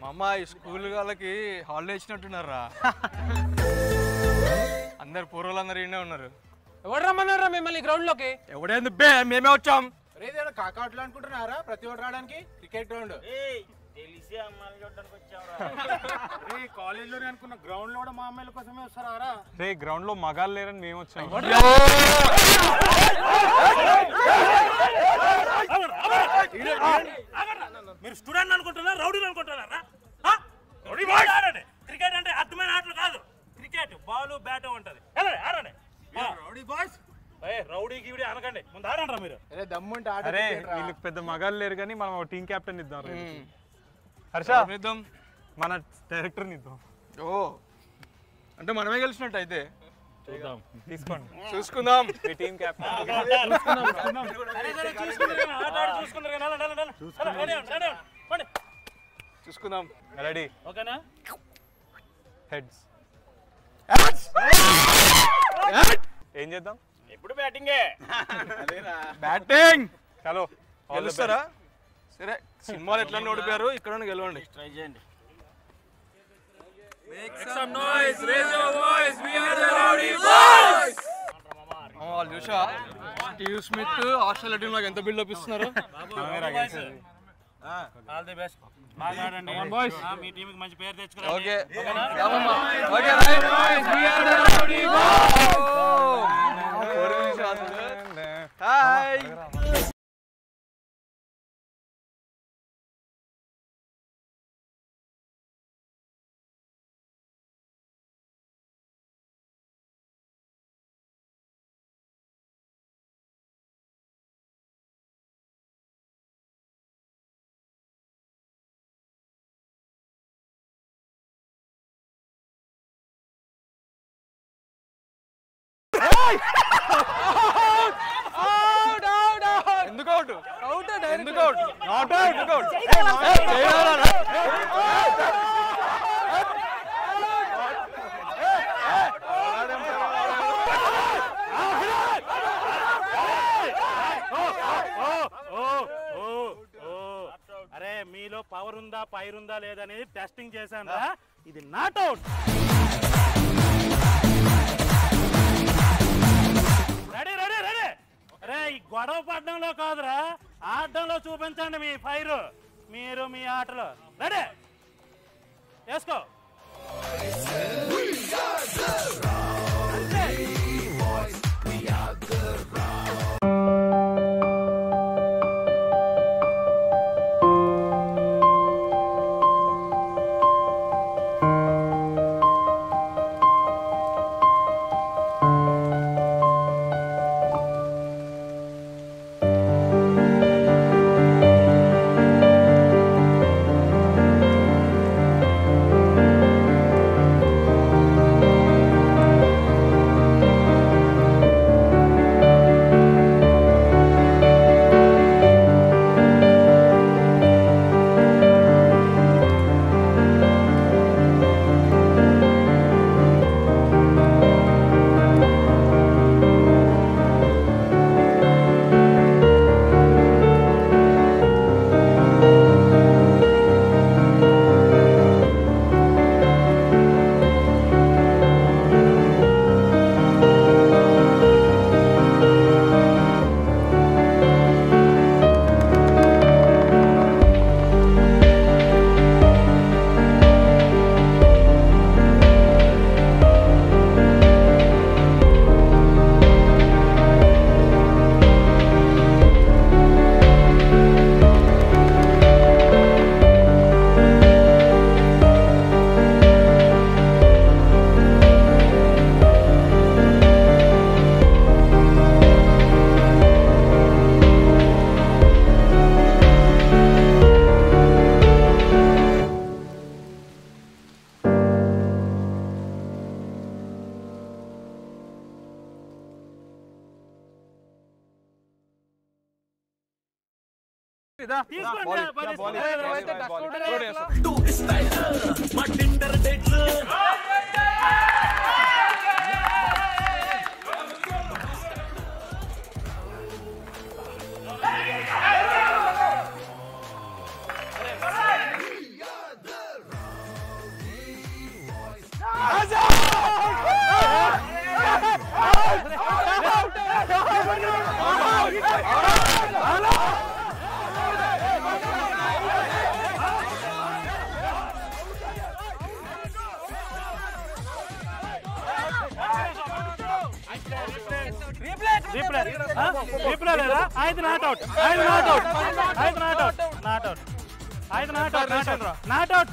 మామ ఈ స్కూల్ వాళ్ళకి హాలిడే ఇచ్చినట్టున్నారా అందరు పూర్వలందరూ ఈయనే ఉన్నారు ఎవరు రమ్మన్నారా మిమ్మల్ని గ్రౌండ్ లోకి ఎవడైంది బే మేమే వచ్చాం రేదేదో కాకాట్లు అనుకుంటున్నారా ప్రతి ఒక్కరు రావడానికి క్రికెట్ గ్రౌండ్ తెలిసి అమ్మాయిలు చూడడానికి వచ్చావురా రే కాలేజ్ అనుకున్న గ్రౌండ్ లో కూడా మా అమ్మాయిల కోసమే వస్తారా రే గ్రౌండ్ లో మగాళ్ళు లేరని మేము వచ్చాం మీరు స్టూడెంట్ అనుకుంటున్నారా రౌడీలు అనుకుంటున్నారా ఆ? రౌడీ బాయ్స్ ఆడండి క్రికెట్ అంటే అర్థమైన ఆటలు కాదు క్రికెట్ బాల్ బ్యాట్ ఉంటది వెళ్ళండి ఆడండి ఆ. రౌడీ బాయ్స్ ఏ, రౌడీ గివిడి అనకండి ముందు ఆడండి మీరు అరే దమ్ముంటే ఆట అరే వీళ్ళకి పెద్ద మగాళ్ళు లేరు కానీ మనం టీం కెప్టెన్ ఇద్దాం రే. హర్ష ఇద్దాం మన డైరెక్టర్ ఇద్దాం ఓ అంటే మనమే గెలిచినట్టు అయితే చూద్దాం తీసుకోండి చూసుకుందాం మీ టీం కెప్టెన్ సరే, సరే, చూసుకుందరు కానీ, ఆట ఆడి చూసుకుందరు కానీ, వెళ్ళండి, వెళ్ళండి, వెళ్ళండి. వెళ్ళండి, రెడీ అవ్వండి, రెడీ అవ్వండి. పోండి. చూసుకుందాం రెడీ ఓకేనా హెడ్స్ ఏం చేద్దాం ఎప్పుడు బ్యాటింగే బ్యాటింగ్ హలో గెలుస్తారా సరే సినిమాలు ఎట్లా ఓడిపోయారు ఇక్కడ గెలవండి ట్రై చేయండి ఆ, వాళ్ళు చూసా స్టీవ్ స్మిత్ ఆస్ట్రేలియా టీం నాకు ఎంత బిల్డప్ ఇస్తున్నారు ఆల్ ది బెస్ట్ బాగా ఆడండి ఆ, మీ టీంకి మంచి పేరు తెచ్చుకురండి okay okay right we are the rowdy hi ఎందుకు అవుట్ అవుట్ ఎందుకు అవుట్ నాట్ అవుట్ ఎందుకు అవుట్ అరే మీలో పవర్ ఉందా పైర్ ఉందా లేదనేది టెస్టింగ్ చేశాను రా ఇది not out ready ready ready అరే ఈ గొడవ పడడంలో కాదురా ఆడడంలో చూపించండి మీ ఫైర్ మీరు మీ ఆటలో రెడీ వేసుకో తీసుకోండి పది ఇప్పుడు లేదా ఐదు నాట్ అవుట్ ఐదు నాట్ అవుట్ ఐదు నాట్ అవుట్ నాట్ అవుట్ ఐదు not out not out not out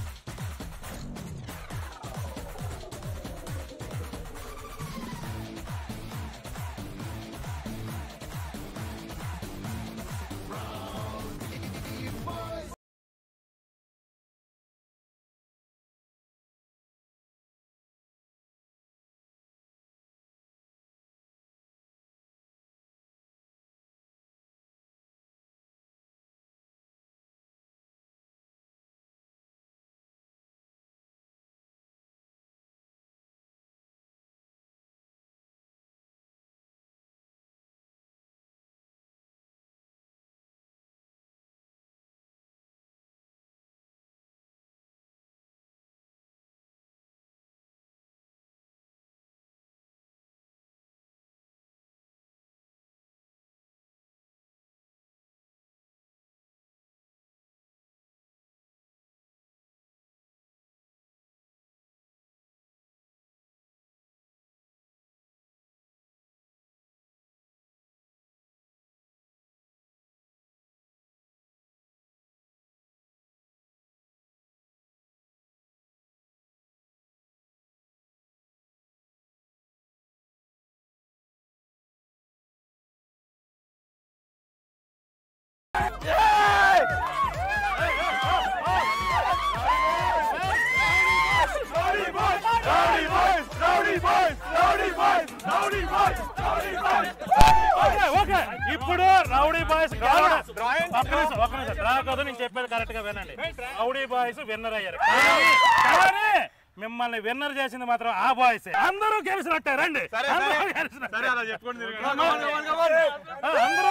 okay okay ఇప్పుడు రౌడీ బాయ్స్ ఒక్క నిమిషం ఒక్క నిమిషం డ్రా కాదు నేను చెప్పేది కరెక్ట్ గా వినండి రౌడీ బాయ్స్ విన్నర్ అయ్యారు కానీ- కానీ మిమ్మల్ని విన్నర్ చేసింది మాత్రం ఆ బాయ్స్ అందరూ గెలిచినట్టే రండి అందరూ గెలిచినట్టే. సరే అలా చెప్పుకోండి ఆ, అందరూ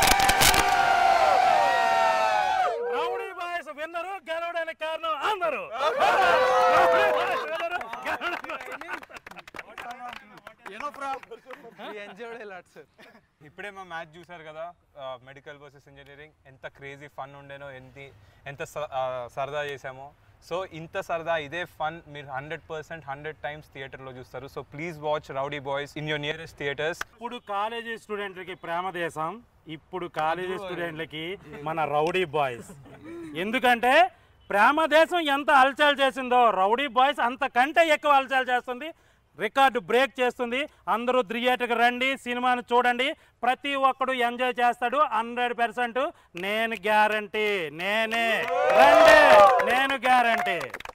రౌడీ బాయ్స్ విన్నరు గెలవడానికి కారణం అందరూ రౌడీ బాయ్స్ విన్నరు, గెలవడానికి- ఇప్పుడే మా మ్యాచ్ చూసారు కదా మెడికల్ వర్సెస్ ఇంజనీరింగ్ ఎంత క్రేజీ ఫన్ ఉండేనో ఎంత ఎంత స- ఆ, సరదా చేసామో సో ఇంత సరదా ఇదే ఫన్ మీరు హండ్రెడ్ పర్సెంట్ హండ్రెడ్ టైమ్స్ థియేటర్లో చూస్తారు so please watch rowdy boys in your nearest theatres ఇప్పుడు కాలేజీ స్టూడెంట్లకి ప్రేమ దేశం ఇప్పుడు కాలేజీ స్టూడెంట్లకి మన రౌడీ బాయ్స్ ఎందుకంటే ప్రేమ దేశం ఎంత హల్చల్ చేసిందో రౌడీ బాయ్స్ అంతకంటే ఎక్కువ హల్చల్ చేస్తుంది రికార్డు బ్రేక్ చేస్తుంది అందరూ థియేటర్కి రండి సినిమాను చూడండి ప్రతి ఒక్కడు ఎంజాయ్ చేస్తాడు హండ్రెడ్ పర్సెంట్ నేను గ్యారంటీ నేనే రండి నేను గ్యారంటీ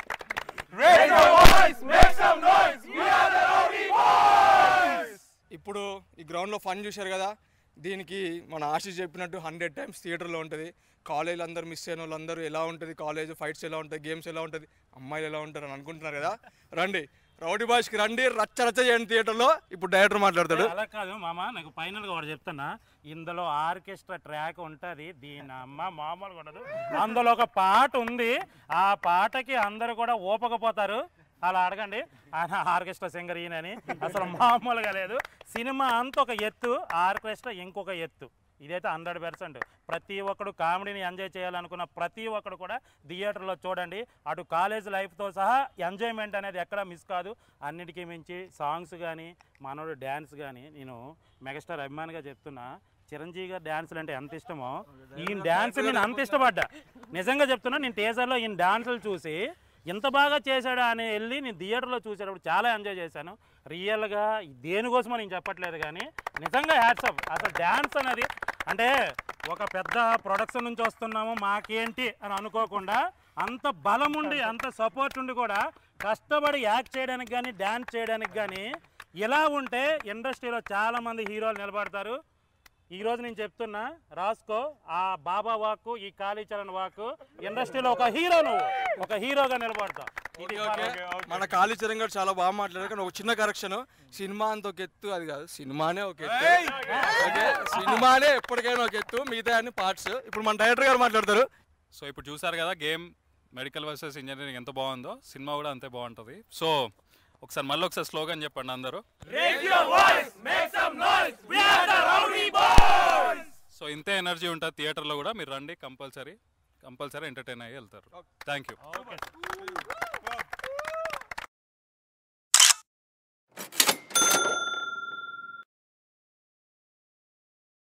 ఇప్పుడు ఈ గ్రౌండ్లో ఫన్ చూశారు కదా దీనికి మన ఆశీష్ చెప్పినట్టు హండ్రెడ్ టైమ్స్ థియేటర్లో ఉంటుంది కాలేజీలు అందరూ మిస్ అయిన వాళ్ళందరూ ఎలా ఉంటుంది కాలేజ్ ఫైట్స్ ఎలా ఉంటాయి గేమ్స్ ఎలా ఉంటుంది అమ్మాయిలు ఎలా ఉంటారు అని అనుకుంటున్నారు కదా రండి రౌడీ బాయ్స్కి రండి రచ్చ రచ్చ చేయండి థియేటర్లో ఇప్పుడు డైరెక్టర్ మాట్లాడతాడు అలా కాదు మామ నాకు ఫైనల్ గా ఒకటి చెప్తున్నా ఇందులో ఆర్కెస్ట్రా ట్రాక్ ఉంటది దీని అమ్మ మామూలుగా ఉండదు అందులో ఒక పాట ఉంది ఆ పాటకి అందరూ కూడా ఊపకపోతారు అలా అడగండి ఆయన ఆర్కెస్ట్రా సింగర్ ఈయనని అసలు మామూలుగా లేదు సినిమా అంత ఒక ఎత్తు ఆర్కెస్ట్రా ఇంకొక ఎత్తు ఇదైతే హండ్రెడ్ పర్సెంట్ ప్రతి ఒక్కడు కామెడీని ఎంజాయ్ చేయాలనుకున్న ప్రతి ఒక్కడు కూడా థియేటర్లో చూడండి అటు కాలేజ్ లైఫ్తో సహా ఎంజాయ్మెంట్ అనేది ఎక్కడ మిస్ కాదు అన్నిటికీ మించి సాంగ్స్ కానీ మనోడు డ్యాన్స్ కానీ నేను మెగాస్టార్ అభిమానిగా చెప్తున్నా చిరంజీవి గారి డ్యాన్సులు అంటే ఎంత ఇష్టమో ఈయన డ్యాన్స్ నేను అంత ఇష్టపడ్డా నిజంగా చెప్తున్నా నేను టీజర్లో ఈయన డాన్సులు చూసి ఎంత బాగా చేశాడా అని వెళ్ళి నేను థియేటర్లో చూసేటప్పుడు చాలా ఎంజాయ్ చేశాను రియల్గా దేనికోసమో నేను చెప్పట్లేదు కానీ నిజంగా హ్యాట్సప్ అసలు డ్యాన్స్ అనేది అంటే ఒక పెద్ద ప్రొడక్షన్ నుంచి వస్తున్నాము మాకేంటి అని అనుకోకుండా అంత బలం ఉండి అంత సపోర్ట్ ఉండి కూడా కష్టపడి యాక్ట్ చేయడానికి కానీ డ్యాన్స్ చేయడానికి కానీ ఇలా ఉంటే ఇండస్ట్రీలో చాలామంది హీరోలు నిలబడతారు ఈ రోజు నేను చెప్తున్నా రాసుకో ఆ బాబా వాక్కు ఈ కాళీచరణ్ వాక్కు ఇండస్ట్రీలో ఒక హీరో నువ్వు ఒక హీరోగా నిలబడతావు ఇది ఓకే మన కాళీచరణ్ గారు చాలా బాగా మాట్లాడారు కానీ ఒక చిన్న కరెక్షన్ సినిమా అంత ఒక ఎత్తు అది కాదు సినిమానే ఒక ఎత్తు ఓకే సినిమానే ఎప్పటికైనా ఒక ఎత్తు మిగతా అన్ని పార్ట్స్ ఇప్పుడు మన డైరెక్టర్ గారు మాట్లాడతారు సో ఇప్పుడు చూసారు కదా గేమ్ మెడికల్ వర్సెస్ ఇంజనీరింగ్ ఎంత బాగుందో సినిమా కూడా అంతే బాగుంటుంది సో ఒకసారి మళ్ళీ ఒకసారి స్లోగన్ చెప్పండి అందరూ సో ఇంతే ఎనర్జీ ఉంటుంది థియేటర్లో కూడా మీరు రండి కంపల్సరీ కంపల్సరీ ఎంటర్టైన్ అయ్యి వెళ్తారు థ్యాంక్ యూ ఓకే